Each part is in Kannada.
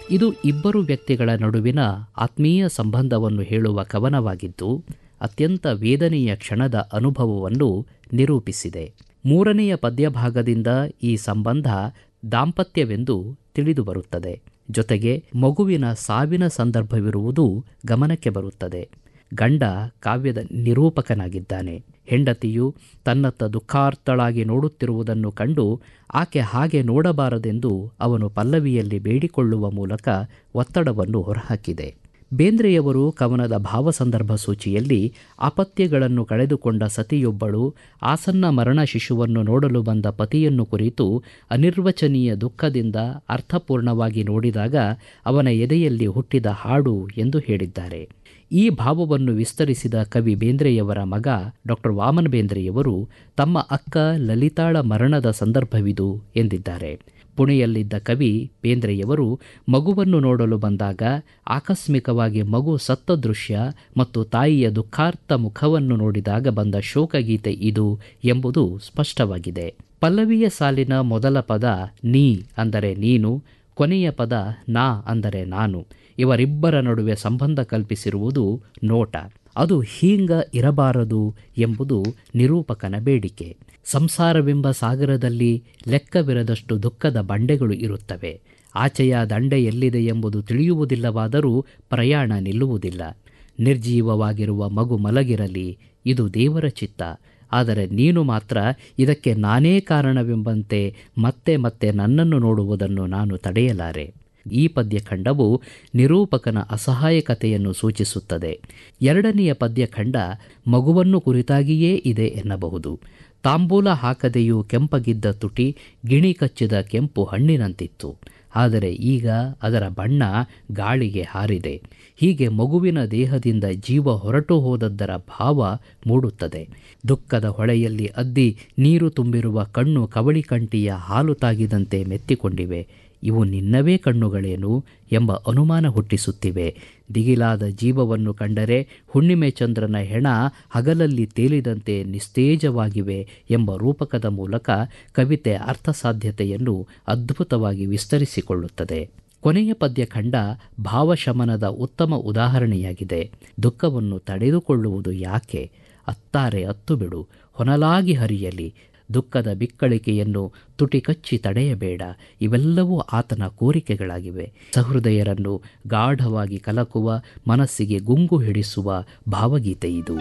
ಇದು ಇಬ್ಬರು ವ್ಯಕ್ತಿಗಳ ನಡುವಿನ ಆತ್ಮೀಯ ಸಂಬಂಧವನ್ನು ಹೇಳುವ ಕವನವಾಗಿದ್ದು ಅತ್ಯಂತ ವೇದನೆಯ ಕ್ಷಣದ ಅನುಭವವನ್ನು ನಿರೂಪಿಸಿದೆ ಮೂರನೆಯ ಪದ್ಯಭಾಗದಿಂದ ಈ ಸಂಬಂಧ ದಾಂಪತ್ಯವೆಂದು ತಿಳಿದುಬರುತ್ತದೆ ಜೊತೆಗೆ ಮಗುವಿನ ಸಾವಿನ ಸಂದರ್ಭವಿರುವುದು ಗಮನಕ್ಕೆ ಬರುತ್ತದೆ ಗಂಡ ಕಾವ್ಯದ ನಿರೂಪಕನಾಗಿದ್ದಾನೆ ಹೆಂಡತಿಯು ತನ್ನತ್ತ ದುಃಖಾರ್ಥಳಾಗಿ ನೋಡುತ್ತಿರುವುದನ್ನು ಕಂಡು ಆಕೆ ಹಾಗೆ ನೋಡಬಾರದೆಂದು ಅವನು ಪಲ್ಲವಿಯಲ್ಲಿ ಬೇಡಿಕೊಳ್ಳುವ ಮೂಲಕ ಒತ್ತಡವನ್ನು ಹೊರಹಾಕಿದೆ ಬೇಂದ್ರೆಯವರು ಕವನದ ಭಾವಸಂದರ್ಭ ಸೂಚಿಯಲ್ಲಿ ಅಪತ್ಯಗಳನ್ನು ಕಳೆದುಕೊಂಡ ಸತಿಯೊಬ್ಬಳು ಆಸನ್ನ ಮರಣ ಶಿಶುವನ್ನು ನೋಡಲು ಬಂದ ಪತಿಯನ್ನು ಕುರಿತು ಅನಿರ್ವಚನೀಯ ದುಃಖದಿಂದ ಅರ್ಥಪೂರ್ಣವಾಗಿ ನೋಡಿದಾಗ ಅವನ ಎದೆಯಲ್ಲಿ ಹುಟ್ಟಿದ ಹಾಡು ಎಂದು ಹೇಳಿದ್ದಾರೆ ಈ ಭಾವವನ್ನು ವಿಸ್ತರಿಸಿದ ಕವಿ ಬೇಂದ್ರೆಯವರ ಮಗ ಡಾಕ್ಟರ್ ವಾಮನ ಬೇಂದ್ರೆಯವರು ತಮ್ಮ ಅಕ್ಕ ಲಲಿತಾಳ ಮರಣದ ಸಂದರ್ಭವಿದು ಎಂದಿದ್ದಾರೆ ಪುಣೆಯಲ್ಲಿದ್ದ ಕವಿ ಬೇಂದ್ರೆಯವರು ಮಗುವನ್ನು ನೋಡಲು ಬಂದಾಗ ಆಕಸ್ಮಿಕವಾಗಿ ಮಗು ಸತ್ತ ದೃಶ್ಯ ಮತ್ತು ತಾಯಿಯ ದುಃಖಾರ್ಥ ಮುಖವನ್ನು ನೋಡಿದಾಗ ಬಂದ ಶೋಕಗೀತೆ ಇದು ಎಂಬುದು ಸ್ಪಷ್ಟವಾಗಿದೆ ಪಲ್ಲವಿಯ ಸಾಲಿನ ಮೊದಲ ಪದ ನೀ ಅಂದರೆ ನೀನು ಕೊನೆಯ ಪದ ನಾ ಅಂದರೆ ನಾನು ಇವರಿಬ್ಬರ ನಡುವೆ ಸಂಬಂಧ ಕಲ್ಪಿಸಿರುವುದು ನೋಟ ಅದು ಹೀಂಗ ಇರಬಾರದು ಎಂಬುದು ನಿರೂಪಕನ ಬೇಡಿಕೆ ಸಂಸಾರವೆಂಬ ಸಾಗರದಲ್ಲಿ ಲೆಕ್ಕವಿರದಷ್ಟು ದುಃಖದ ಬಂಡೆಗಳು ಇರುತ್ತವೆ ಆಚೆಯ ದಂಡೆ ಎಲ್ಲಿದೆ ಎಂಬುದು ತಿಳಿಯುವುದಿಲ್ಲವಾದರೂ ಪ್ರಯಾಣ ನಿಲ್ಲುವುದಿಲ್ಲ ನಿರ್ಜೀವವಾಗಿರುವ ಮಗು ಮಲಗಿರಲಿ ಇದು ದೇವರ ಚಿತ್ತ ಆದರೆ ನೀನು ಮಾತ್ರ ಇದಕ್ಕೆ ನಾನೇ ಕಾರಣವೆಂಬಂತೆ ಮತ್ತೆ ಮತ್ತೆ ನನ್ನನ್ನು ನೋಡುವುದನ್ನು ನಾನು ತಡೆಯಲಾರೆ ಈ ಪದ್ಯಖಂಡವು ನಿರೂಪಕನ ಅಸಹಾಯಕತೆಯನ್ನು ಸೂಚಿಸುತ್ತದೆ ಎರಡನೆಯ ಪದ್ಯಖಂಡ ಮಗುವನ್ನು ಕುರಿತಾಗಿಯೇ ಇದೆ ಎನ್ನಬಹುದು ತಾಂಬೂಲ ಹಾಕದೆಯೂ ಕೆಂಪಗಿದ್ದ ತುಟಿ ಗಿಣಿ ಕಚ್ಚಿದ ಕೆಂಪು ಹಣ್ಣಿನಂತಿತ್ತು ಆದರೆ ಈಗ ಅದರ ಬಣ್ಣ ಗಾಳಿಗೆ ಹಾರಿದೆ ಹೀಗೆ ಮಗುವಿನ ದೇಹದಿಂದ ಜೀವ ಹೊರಟು ಹೋದದ್ದರ ಭಾವ ಮೂಡುತ್ತದೆ ದುಃಖದ ಹೊಳೆಯಲ್ಲಿ ಅದ್ದಿ ನೀರು ತುಂಬಿರುವ ಕಣ್ಣು ಕವಳಿ ಕಂಠಿಯ ಹಾಲು ತಾಗಿದಂತೆ ಮೆತ್ತಿಕೊಂಡಿವೆ ಇವು ನಿನ್ನವೇ ಕಣ್ಣುಗಳೇನು ಎಂಬ ಅನುಮಾನ ಹುಟ್ಟಿಸುತ್ತಿವೆ ದಿಗಿಲಾದ ಜೀವವನ್ನು ಕಂಡರೆ ಹುಣ್ಣಿಮೆ ಚಂದ್ರನ ಹೆಣ ಹಗಲಲ್ಲಿ ತೇಲಿದಂತೆ ನಿಸ್ತೇಜವಾಗಿವೆ ಎಂಬ ರೂಪಕದ ಮೂಲಕ ಕವಿತೆ ಅರ್ಥಸಾಧ್ಯತೆಯನ್ನು ಅದ್ಭುತವಾಗಿ ವಿಸ್ತರಿಸಿಕೊಳ್ಳುತ್ತದೆ ಕೊನೆಯ ಪದ್ಯಖಂಡ ಭಾವಶಮನದ ಉತ್ತಮ ಉದಾಹರಣೆಯಾಗಿದೆ ದುಃಖವನ್ನು ತಡೆದುಕೊಳ್ಳುವುದು ಯಾಕೆ ಅತ್ತಾರೆ ಅತ್ತು ಬಿಡು ಹೊನಲಾಗಿ ಹರಿಯಲಿ ದುಃಖದ ಬಿಕ್ಕಳಿಕೆಯನ್ನು ತುಟಿ ಕಚ್ಚಿ ತಡೆಯಬೇಡ ಇವೆಲ್ಲವೂ ಆತನ ಕೋರಿಕೆಗಳಾಗಿವೆ ಸಹೃದಯರನ್ನು ಗಾಢವಾಗಿ ಕಲಕುವ ಮನಸ್ಸಿಗೆ ಗುಂಗು ಹಿಡಿಸುವ ಭಾವಗೀತೆ ಇದು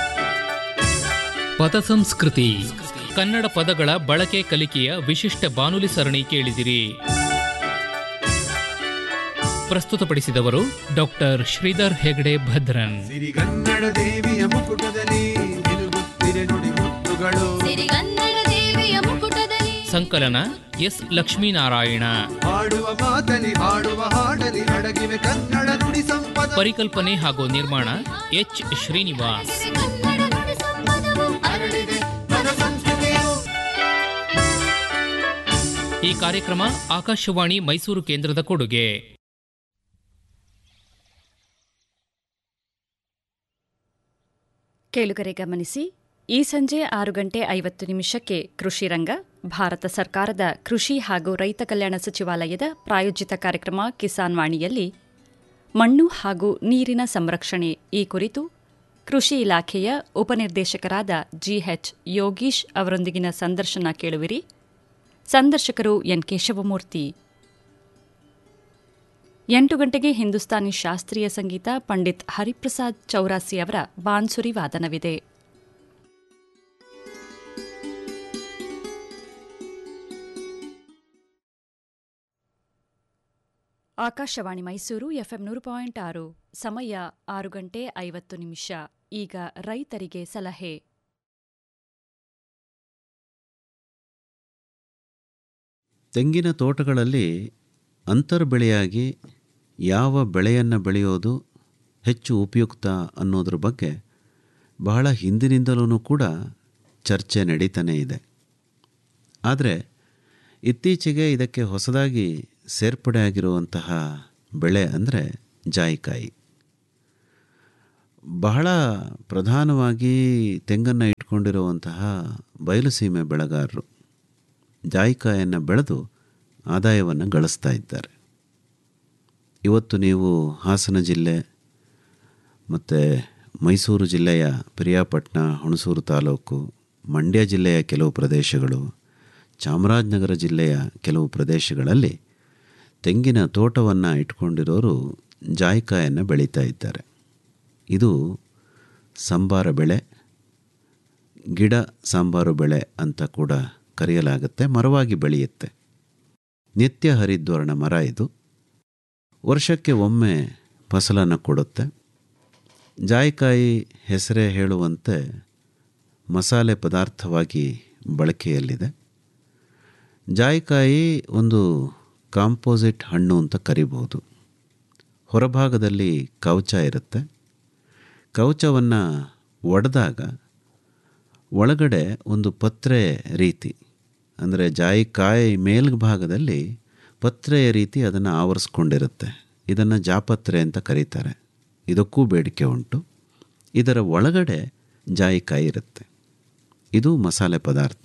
ಪದ ಸಂಸ್ಕೃತಿ ಕನ್ನಡ ಪದಗಳ ಬಳಕೆ ಕಲಿಕೆಯ ವಿಶಿಷ್ಟ ಬಾನುಲಿ ಸರಣಿ ಕೇಳಿದಿರಿ ಪ್ರಸ್ತುತಪಡಿಸಿದವರು ಡಾಕ್ಟರ್ ಶ್ರೀಧರ್ ಹೆಗಡೆ ಭದ್ರನ್ ಸಿರಿಗನ್ನಡ ದೇವಿಯ ಮುಕುಟದಲ್ಲಿ ನಿಲುಗುತ್ತಿರೆ ನುಡಿ ಮುತ್ತುಗಳು ಸಿರಿಗನ್ನಡ ದೇವಿಯ ಮುಕುಟದಲ್ಲಿ ಸಂಕಲನ ಎಸ್ ಲಕ್ಷ್ಮೀನಾರಾಯಣ ಹಾಡುವ ಮಾತಲಿ ಹಾಡುವ ಹಾಡಲಿ ಅಡಗಿವೆ ಕನ್ನಡ ನುಡಿ ಸಂಪದ ಪರಿಕಲ್ಪನೆ ಹಾಗೂ ನಿರ್ಮಾಣ ಎಚ್ ಶ್ರೀನಿವಾಸ್ ಕನ್ನಡ ನುಡಿ ಸಂಪದವು ಹರಡಿದೆ ಪದ ಸಂಸ್ಕೃತಿಯು ಈ ಕಾರ್ಯಕ್ರಮ ಆಕಾಶವಾಣಿ ಮೈಸೂರು ಕೇಂದ್ರದ ಕೊಡುಗೆ ಕೇಳುಗರೆ ಗಮನಿಸಿ ಈ ಸಂಜೆ ಆರು ಗಂಟೆ ಐವತ್ತು ನಿಮಿಷಕ್ಕೆ ಕೃಷಿ ರಂಗ ಭಾರತ ಸರ್ಕಾರದ ಕೃಷಿ ಹಾಗೂ ರೈತ ಕಲ್ಯಾಣ ಸಚಿವಾಲಯದ ಪ್ರಾಯೋಜಿತ ಕಾರ್ಯಕ್ರಮ ಕಿಸಾನ್ ವಾಣಿಯಲ್ಲಿ ಮಣ್ಣು ಹಾಗೂ ನೀರಿನ ಸಂರಕ್ಷಣೆ ಈ ಕುರಿತು ಕೃಷಿ ಇಲಾಖೆಯ ಉಪನಿರ್ದೇಶಕರಾದ ಜಿಎಚ್ ಯೋಗೀಶ್ ಅವರೊಂದಿಗಿನ ಸಂದರ್ಶನ ಕೇಳುವಿರಿ ಸಂದರ್ಶಕರು ಎನ್ ಕೇಶವಮೂರ್ತಿ ಎಂಟು ಗಂಟೆಗೆ ಹಿಂದೂಸ್ತಾನಿ ಶಾಸ್ತ್ರೀಯ ಸಂಗೀತ ಪಂಡಿತ್ ಹರಿಪ್ರಸಾದ್ ಚೌರಾಸಿ ಅವರ ಬಾನ್ಸುರಿ ವಾದನವಿದೆ ಆಕಾಶವಾಣಿ ಮೈಸೂರು ಎಫ್ಎಂ ನೂರು ಪಾಯಿಂಟ್ ಆರು ಸಮಯ ಆರು ಗಂಟೆ ಐವತ್ತು ನಿಮಿಷ ಈಗ ರೈತರಿಗೆ ಸಲಹೆ ತೆಂಗಿನ ತೋಟಗಳಲ್ಲಿ ಅಂತರ್ಬೆಳೆಯಾಗಿ ಯಾವ ಬೆಳೆಯನ್ನು ಬೆಳೆಯೋದು ಹೆಚ್ಚು ಉಪಯುಕ್ತ ಅನ್ನೋದ್ರ ಬಗ್ಗೆ ಬಹಳ ಹಿಂದಿನಿಂದಲೂ ಕೂಡ ಚರ್ಚೆ ನಡೀತಾನೇ ಇದೆ ಆದರೆ ಇತ್ತೀಚೆಗೆ ಇದಕ್ಕೆ ಹೊಸದಾಗಿ ಸೇರ್ಪಡೆಯಾಗಿರುವಂತಹ ಬೆಳೆ ಅಂದರೆ ಜಾಯಿಕಾಯಿ ಬಹಳ ಪ್ರಧಾನವಾಗಿ ತೆಂಗನ್ನು ಇಟ್ಕೊಂಡಿರುವಂತಹ ಬಯಲುಸೀಮೆ ಬೆಳೆಗಾರರು ಜಾಯಿಕಾಯನ್ನು ಬೆಳೆದು ಆದಾಯವನ್ನು ಗಳಿಸ್ತಾ ಇದ್ದಾರೆ ಇವತ್ತು ನೀವು ಹಾಸನ ಜಿಲ್ಲೆ ಮತ್ತು ಮೈಸೂರು ಜಿಲ್ಲೆಯ ಪಿರಿಯಾಪಟ್ಟಣ ಹುಣಸೂರು ತಾಲೂಕು ಮಂಡ್ಯ ಜಿಲ್ಲೆಯ ಕೆಲವು ಪ್ರದೇಶಗಳು ಚಾಮರಾಜನಗರ ಜಿಲ್ಲೆಯ ಕೆಲವು ಪ್ರದೇಶಗಳಲ್ಲಿ ತೆಂಗಿನ ತೋಟವನ್ನು ಇಟ್ಕೊಂಡಿರೋರು ಜಾಯಿಕಾಯನ್ನು ಬೆಳೀತಾ ಇದ್ದಾರೆ ಇದು ಸಂಬಾರ ಬೆಳೆ ಗಿಡ ಸಾಂಬಾರು ಬೆಳೆ ಅಂತ ಕೂಡ ಕರೆಯಲಾಗುತ್ತೆ ಮರವಾಗಿ ಬೆಳೆಯುತ್ತೆ ನಿತ್ಯ ಹರಿದ್ವರ್ಣ ಮರ ಇದು ವರ್ಷಕ್ಕೆ ಒಮ್ಮೆ ಫಸಲನ್ನು ಕೊಡುತ್ತೆ ಜಾಯಿಕಾಯಿ ಹೆಸರೇ ಹೇಳುವಂತೆ ಮಸಾಲೆ ಪದಾರ್ಥವಾಗಿ ಬಳಕೆಯಲ್ಲಿದೆ ಜಾಯಿಕಾಯಿ ಒಂದು ಕಾಂಪೋಸಿಟ್ ಹಣ್ಣು ಅಂತ ಕರಿಬೋದು ಹೊರಭಾಗದಲ್ಲಿ ಕವಚ ಇರುತ್ತೆ ಕವಚವನ್ನು ಒಡೆದಾಗ ಒಳಗಡೆ ಒಂದು ಪತ್ರೆ ರೀತಿ ಅಂದರೆ ಜಾಯಿಕಾಯಿ ಮೇಲ್ಭಾಗದಲ್ಲಿ ಪತ್ರೆಯ ರೀತಿ ಅದನ್ನು ಆವರಿಸ್ಕೊಂಡಿರುತ್ತೆ ಇದನ್ನು ಜಾಪತ್ರೆ ಅಂತ ಕರೀತಾರೆ ಇದಕ್ಕೂ ಬೇಡಿಕೆ ಉಂಟು ಇದರ ಒಳಗಡೆ ಜಾಯಿಕಾಯಿ ಇರುತ್ತೆ ಇದು ಮಸಾಲೆ ಪದಾರ್ಥ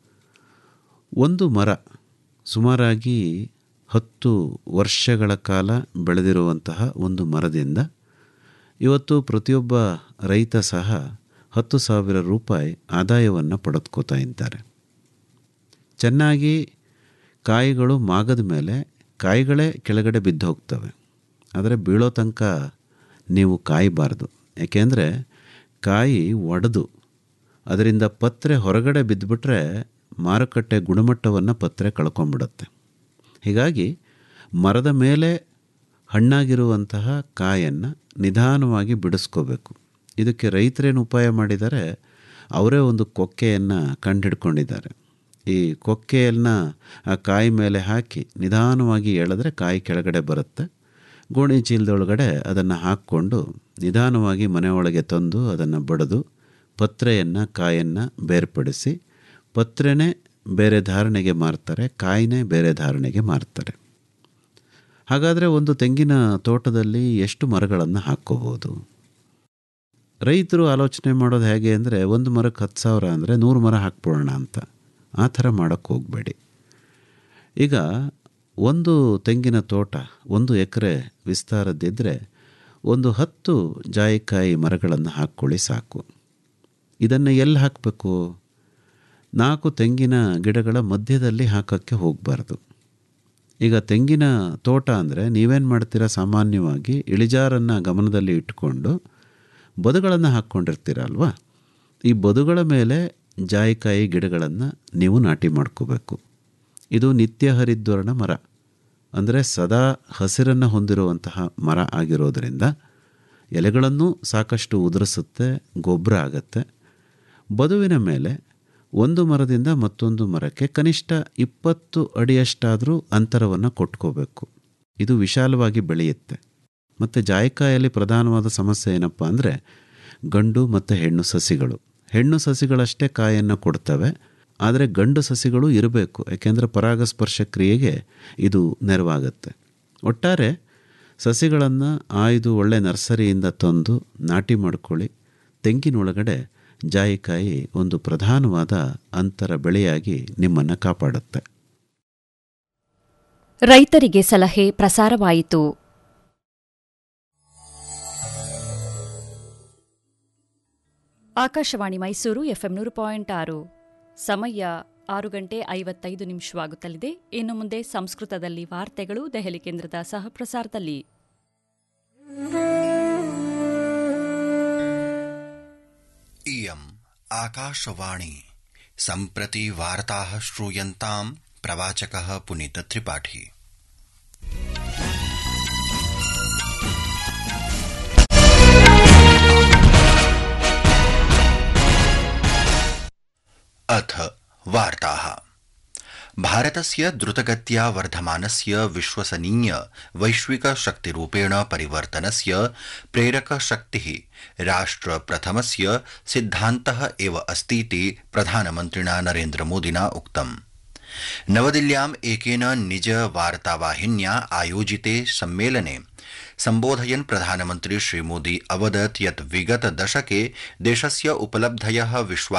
ಒಂದು ಮರ ಸುಮಾರಾಗಿ ಹತ್ತು ವರ್ಷಗಳ ಕಾಲ ಬೆಳೆದಿರುವಂತಹ ಒಂದು ಮರದಿಂದ ಇವತ್ತು ಪ್ರತಿಯೊಬ್ಬ ರೈತ ಸಹ ಹತ್ತು ಸಾವಿರ ರೂಪಾಯಿ ಆದಾಯವನ್ನು ಪಡೆದುಕೋತಾ ಇದ್ದಾರೆ ಚೆನ್ನಾಗಿ ಕಾಯಿಗಳು ಮಾಗದ ಮೇಲೆ ಕಾಯಿಗಳೇ ಕೆಳಗಡೆ ಬಿದ್ದು ಹೋಗ್ತವೆ ಆದರೆ ಬೀಳೋ ತನಕ ನೀವು ಕಾಯಬಾರ್ದು ಯಾಕೆಂದರೆ ಕಾಯಿ ಒಡೆದು ಅದರಿಂದ ಪತ್ರೆ ಹೊರಗಡೆ ಬಿದ್ದುಬಿಟ್ರೆ ಮಾರುಕಟ್ಟೆ ಗುಣಮಟ್ಟವನ್ನು ಪತ್ರೆ ಕಳ್ಕೊಂಬಿಡುತ್ತೆ ಹೀಗಾಗಿ ಮರದ ಮೇಲೆ ಹಣ್ಣಾಗಿರುವಂತಹ ಕಾಯನ್ನು ನಿಧಾನವಾಗಿ ಬಿಡಿಸ್ಕೋಬೇಕು ಇದಕ್ಕೆ ರೈತರೇನು ಉಪಾಯ ಮಾಡಿದ್ದಾರೆ ಅವರೇ ಒಂದು ಕೊಕ್ಕೆಯನ್ನು ಕಂಡುಹಿಡ್ಕೊಂಡಿದ್ದಾರೆ ಈ ಕೊಕ್ಕೆಯನ್ನು ಆ ಕಾಯಿ ಮೇಲೆ ಹಾಕಿ ನಿಧಾನವಾಗಿ ಎಳೆದ್ರೆ ಕಾಯಿ ಕೆಳಗಡೆ ಬರುತ್ತೆ ಗೋಣಿ ಚೀಲದೊಳಗಡೆ ಅದನ್ನು ಹಾಕ್ಕೊಂಡು ನಿಧಾನವಾಗಿ ಮನೆಯೊಳಗೆ ತಂದು ಅದನ್ನು ಬಡಿದು ಪತ್ರೆಯನ್ನು ಕಾಯನ್ನು ಬೇರ್ಪಡಿಸಿ ಪತ್ರೆನೇ ಬೇರೆ ಧಾರಣೆಗೆ ಮಾರ್ತಾರೆ ಕಾಯಿನೇ ಬೇರೆ ಧಾರಣೆಗೆ ಮಾರ್ತಾರೆ ಹಾಗಾದರೆ ಒಂದು ತೆಂಗಿನ ತೋಟದಲ್ಲಿ ಎಷ್ಟು ಮರಗಳನ್ನು ಹಾಕ್ಕೋಬೋದು ರೈತರು ಆಲೋಚನೆ ಮಾಡೋದು ಹೇಗೆ ಅಂದರೆ ಒಂದು ಮರಕ್ಕೆ ಹತ್ತು ಸಾವಿರ ಅಂದರೆ ನೂರು ಮರ ಹಾಕ್ಬಿಡೋಣ ಅಂತ ಆ ಥರ ಮಾಡೋಕ್ಕೆ ಹೋಗಬೇಡಿ ಈಗ ಒಂದು ತೆಂಗಿನ ತೋಟ ಒಂದು ಎಕರೆ ವಿಸ್ತಾರದ್ದಿದ್ದರೆ ಒಂದು ಹತ್ತು ಜಾಯಿಕಾಯಿ ಮರಗಳನ್ನು ಹಾಕ್ಕೊಳ್ಳಿ ಸಾಕು ಇದನ್ನು ಎಲ್ಲಿ ಹಾಕಬೇಕು ನಾಲ್ಕು ತೆಂಗಿನ ಗಿಡಗಳ ಮಧ್ಯದಲ್ಲಿ ಹಾಕೋಕ್ಕೆ ಹೋಗಬಾರ್ದು ಈಗ ತೆಂಗಿನ ತೋಟ ಅಂದರೆ ನೀವೇನು ಮಾಡ್ತೀರಾ ಸಾಮಾನ್ಯವಾಗಿ ಇಳಿಜಾರನ್ನು ಗಮನದಲ್ಲಿ ಇಟ್ಕೊಂಡು ಬದುಗಳನ್ನು ಹಾಕ್ಕೊಂಡಿರ್ತೀರ ಅಲ್ವಾ ಈ ಬದುಗಳ ಮೇಲೆ ಜಾಯಿಕಾಯಿ ಗಿಡಗಳನ್ನು ನೀವು ನಾಟಿ ಮಾಡ್ಕೋಬೇಕು ಇದು ನಿತ್ಯ ಹರಿದ್ವರ್ಣ ಮರ ಅಂದರೆ ಸದಾ ಹಸಿರನ್ನು ಹೊಂದಿರುವಂತಹ ಮರ ಆಗಿರೋದರಿಂದ ಎಲೆಗಳನ್ನು ಸಾಕಷ್ಟು ಉದುರಿಸುತ್ತೆ ಗೊಬ್ಬರ ಆಗತ್ತೆ ಬದುವಿನ ಮೇಲೆ ಒಂದು ಮರದಿಂದ ಮತ್ತೊಂದು ಮರಕ್ಕೆ ಕನಿಷ್ಠ ಇಪ್ಪತ್ತು ಅಡಿಯಷ್ಟಾದರೂ ಅಂತರವನ್ನು ಕೊಟ್ಕೋಬೇಕು ಇದು ವಿಶಾಲವಾಗಿ ಬೆಳೆಯುತ್ತೆ ಮತ್ತು ಜಾಯಿಕಾಯಲ್ಲಿ ಪ್ರಧಾನವಾದ ಸಮಸ್ಯೆ ಏನಪ್ಪ ಅಂದರೆ ಗಂಡು ಮತ್ತು ಹೆಣ್ಣು ಸಸಿಗಳು ಹೆಣ್ಣು ಸಸಿಗಳಷ್ಟೇ ಕಾಯನ್ನು ಕೊಡ್ತವೆ ಆದರೆ ಗಂಡು ಸಸಿಗಳು ಇರಬೇಕು ಯಾಕೆಂದರೆ ಪರಾಗಸ್ಪರ್ಶ ಕ್ರಿಯೆಗೆ ಇದು ನೆರವಾಗುತ್ತೆ ಒಟ್ಟಾರೆ ಸಸಿಗಳನ್ನು ಆಯ್ದು ಒಳ್ಳೆ ನರ್ಸರಿಯಿಂದ ತಂದು ನಾಟಿ ಮಾಡ್ಕೊಳ್ಳಿ ತೆಂಗಿನೊಳಗಡೆ ಜಾಯಿಕಾಯಿ ಒಂದು ಪ್ರಧಾನವಾದ ಅಂತರ ಬೆಳೆಯಾಗಿ ನಿಮ್ಮನ್ನು ಕಾಪಾಡುತ್ತೆ ರೈತರಿಗೆ ಸಲಹೆ ಪ್ರಸಾರವಾಯಿತು ಆಕಾಶವಾಣಿ ಮೈಸೂರು ಎಫ್ಎಂ ನೂರು ಪಾಯಿಂಟ್ ಆರು ಸಮಯ ಆರು ಗಂಟೆ ಐವತ್ತೈದು ನಿಮಿಷವಾಗುತ್ತಲಿದೆ ಇನ್ನು ಮುಂದೆ ಸಂಸ್ಕೃತದಲ್ಲಿ ವಾರ್ತೆಗಳು ದೆಹಲಿ ಕೇಂದ್ರದ ಸಹಪ್ರಸಾರದಲ್ಲಿ इयम् आकाशवाणी सम्प्रति वार्ताः श्रूयन्ताम् प्रवाचकः पुनीतत्रिपाठी अथ वार्ताः भारतस्य द्रुतगत्या वर्धमानस्य विश्वसनीय वैश्विक शक्तिरूपेण परिवर्तनस्य प्रेरकशक्तिः राष्ट्रप्रथमस्य सिद्धान्तः एव अस्तीति प्रधानमन्त्रिणा नरेन्द्रमोदिना उक्तम् नवदिल्ल्याम् एकेन निज वार्तावाहिन्या आयोजिते सम्मेलने सम्बोधयन् प्रधानमन्त्री श्रीमोदी अवदत् यत् विगत दशके देशस्य उपलब्धयः विश्वा